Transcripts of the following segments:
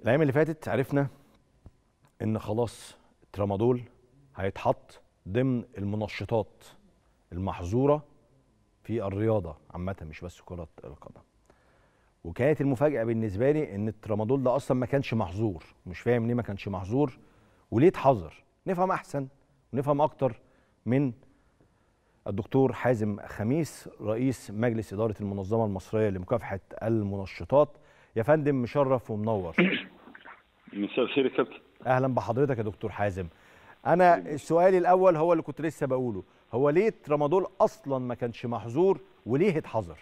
الايام اللي فاتت عرفنا ان خلاص ترامادول هيتحط ضمن المنشطات المحظوره في الرياضه عامه مش بس كره القدم وكانت المفاجاه بالنسبه لي ان الترامادول ده اصلا ما كانش محظور مش فاهم ليه ما كانش محظور وليه اتحظر نفهم احسن ونفهم اكتر من الدكتور حازم خميس رئيس مجلس اداره المنظمه المصريه لمكافحه المنشطات يا فندم مشرف ومنور مساء الخير يا كابتن اهلا بحضرتك يا دكتور حازم انا سؤالي الاول هو اللي كنت لسه بقوله هو ليه الترامادول اصلا ما كانش محظور وليه اتحظر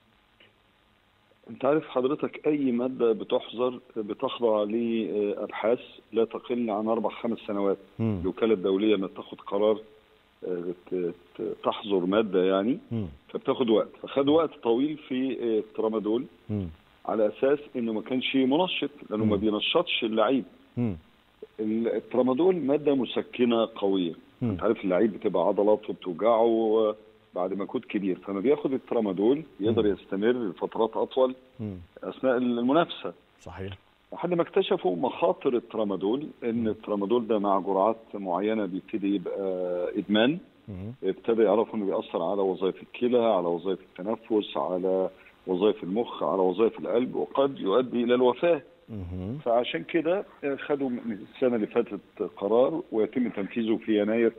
انت عارف حضرتك اي ماده بتحظر بتخضع لابحاث لا تقل عن اربع خمس سنوات مم. الوكاله الدوليه لما تاخد قرار آه، ت- ت- تحظر ماده يعني مم. فبتاخد وقت فخد وقت طويل في آه، الترامادول مم. على اساس انه ما كانش منشط لانه ما مم. بينشطش اللعيب مم. الترامادول ماده مسكنه قويه مم. انت عارف اللعيب بتبقى عضلاته بتوجعه بعد مجهود كبير فما بياخد الترامادول يقدر يستمر لفترات اطول مم. اثناء المنافسه صحيح لحد ما اكتشفوا مخاطر الترامادول ان الترامادول ده مع جرعات معينه بيبتدي يبقى ادمان مم. ابتدى يعرفوا انه بيأثر على وظائف الكلى على وظائف التنفس على وظائف المخ على وظائف القلب وقد يؤدي الى الوفاه مم. فعشان كده خدوا من السنه اللي فاتت قرار ويتم تنفيذه في يناير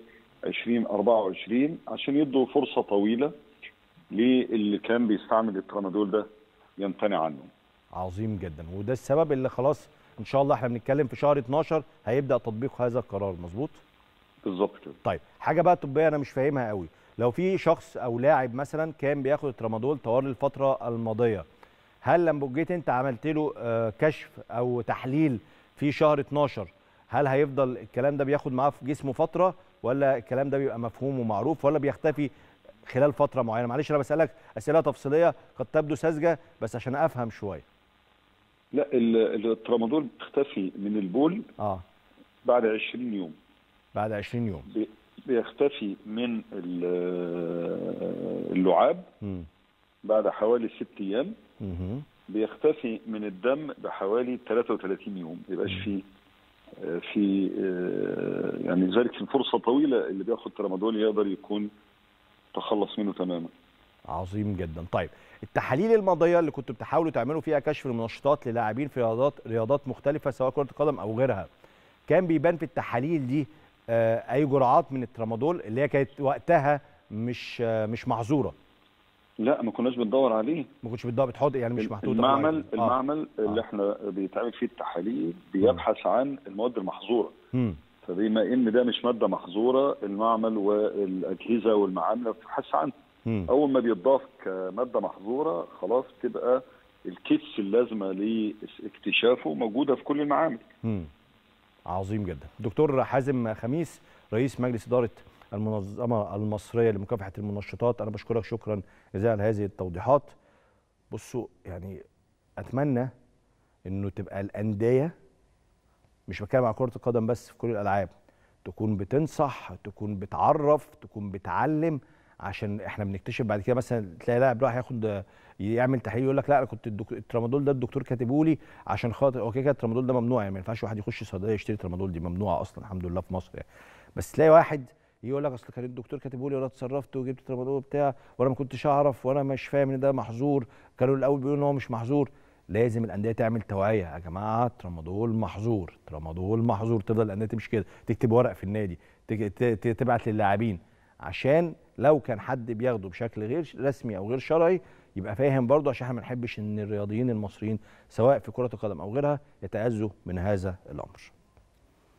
2024 عشان يدوا فرصه طويله للي كان بيستعمل الترامادول ده يمتنع عنه. عظيم جدا وده السبب اللي خلاص ان شاء الله احنا بنتكلم في شهر 12 هيبدا تطبيق هذا القرار مظبوط بالظبط كده. طيب حاجه بقى طبيه انا مش فاهمها قوي لو في شخص او لاعب مثلا كان بياخد الترامادول طوال الفتره الماضيه هل لما جيت انت عملت له آه، كشف او تحليل في شهر 12 هل هيفضل الكلام ده بياخد معاه في جسمه فتره ولا الكلام ده بيبقى مفهوم ومعروف ولا بيختفي خلال فتره معينه معلش انا بسالك اسئله تفصيليه قد تبدو ساذجه بس عشان افهم شويه لا ال- الترامادول بيختفي من البول اه بعد 20 يوم بعد 20 يوم بي- بيختفي من ال- اللعاب امم بعد حوالي ست ايام مهم. بيختفي من الدم بحوالي 33 يوم ما يبقاش فيه آه، في آه، يعني لذلك الفرصه طويله اللي بياخد ترامادول يقدر يكون تخلص منه تماما عظيم جدا طيب التحاليل الماضيه اللي كنتوا بتحاولوا تعملوا فيها كشف المنشطات للاعبين في رياضات رياضات مختلفه سواء كره القدم او غيرها كان بيبان في التحاليل دي آه، اي جرعات من الترامادول اللي هي كانت وقتها مش آه، مش محظوره لا ما كناش بندور عليه ما كنتش بتدور بتحط يعني مش محطوطه في المعمل العقل. المعمل اللي آه. احنا بيتعمل فيه التحاليل بيبحث عن المواد المحظوره مم. فبما ان ده مش ماده محظوره المعمل والاجهزه والمعامل بتبحث عنه مم. اول ما بيتضاف كماده محظوره خلاص تبقى الكيتس اللازمه لاكتشافه موجوده في كل المعامل مم. عظيم جدا دكتور حازم خميس رئيس مجلس اداره المنظمه المصريه لمكافحه المنشطات انا بشكرك شكرا جزيلا على هذه التوضيحات بصوا يعني اتمنى انه تبقى الانديه مش بتكلم على كره القدم بس في كل الالعاب تكون بتنصح تكون بتعرف تكون بتعلم عشان احنا بنكتشف بعد كده مثلا تلاقي لاعب راح ياخد يعمل تحليل يقول لك لا انا كنت الدك... الترامادول ده الدكتور كاتبه لي عشان خاطر هو كده كده الترامادول ده ممنوع يعني ما ينفعش واحد يخش صيدليه يشتري ترامادول دي ممنوعه اصلا الحمد لله في مصر يعني بس تلاقي واحد يقول لك اصل كان الدكتور كاتبه لي وانا اتصرفت وجبت ترامادول بتاع وانا ما كنتش اعرف وانا مش فاهم ان ده محظور كانوا الاول بيقولوا ان هو مش محظور لازم الانديه تعمل توعيه يا جماعه ترامادول محظور ترامادول محظور تفضل الانديه تمشي كده تكتب ورق في النادي تك- ت- ت- تبعت للاعبين عشان لو كان حد بياخده بشكل غير رسمي او غير شرعي يبقى فاهم برضه عشان احنا ما نحبش ان الرياضيين المصريين سواء في كره القدم او غيرها يتاذوا من هذا الامر